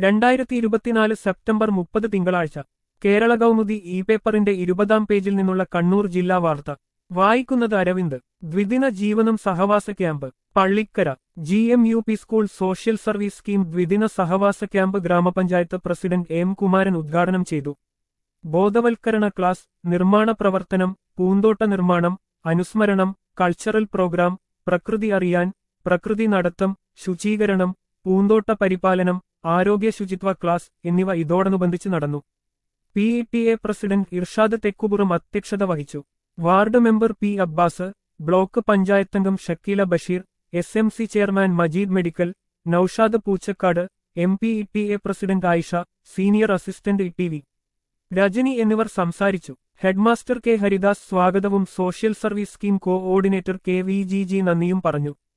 രണ്ടായിരത്തി ഇരുപത്തിനാല് സെപ്റ്റംബർ മുപ്പത് തിങ്കളാഴ്ച കേരള കൗമുദി ഇ പേപ്പറിന്റെ ഇരുപതാം പേജിൽ നിന്നുള്ള കണ്ണൂർ ജില്ലാ വാർത്ത വായിക്കുന്നത് അരവിന്ദ് ദ്വിദിന ജീവനം സഹവാസ camp Pallikkara G M U P school social service scheme ദ്വിദിന സഹവാസ ക്യാമ്പ് ഗ്രാമപഞ്ചായത്ത് പ്രസിഡന്റ് എം കുമാരൻ ഉദ്ഘാടനം ചെയ്തു ബോധവൽക്കരണ ക്ലാസ് നിർമ്മാണ പ്രവർത്തനം പൂന്തോട്ട നിർമ്മാണം അനുസ്മരണം കൾച്ചറൽ പ്രോഗ്രാം പ്രകൃതി അറിയാൻ പ്രകൃതി നടത്തം ശുചീകരണം പൂന്തോട്ട പരിപാലനം ആരോഗ്യ ശുചിത്വ ക്ലാസ് എന്നിവ ഇതോടനുബന്ധിച്ച് നടന്നു P E T A president Irshad Thekkupuram അധ്യക്ഷത വഹിച്ചു ward member P Abbas block പഞ്ചായത്തംഗം Shakeela Basheer S M C chairman Majeed medical Naushad Poochakkad M P E T A president Ayisha senior assistant E T V Rajani എന്നിവർ സംസാരിച്ചു ഹെഡ്മാസ്റ്റർ കെ ഹരിദാസ് സ്വാഗതവും social service scheme coordinator K V G G നന്ദിയും പറഞ്ഞു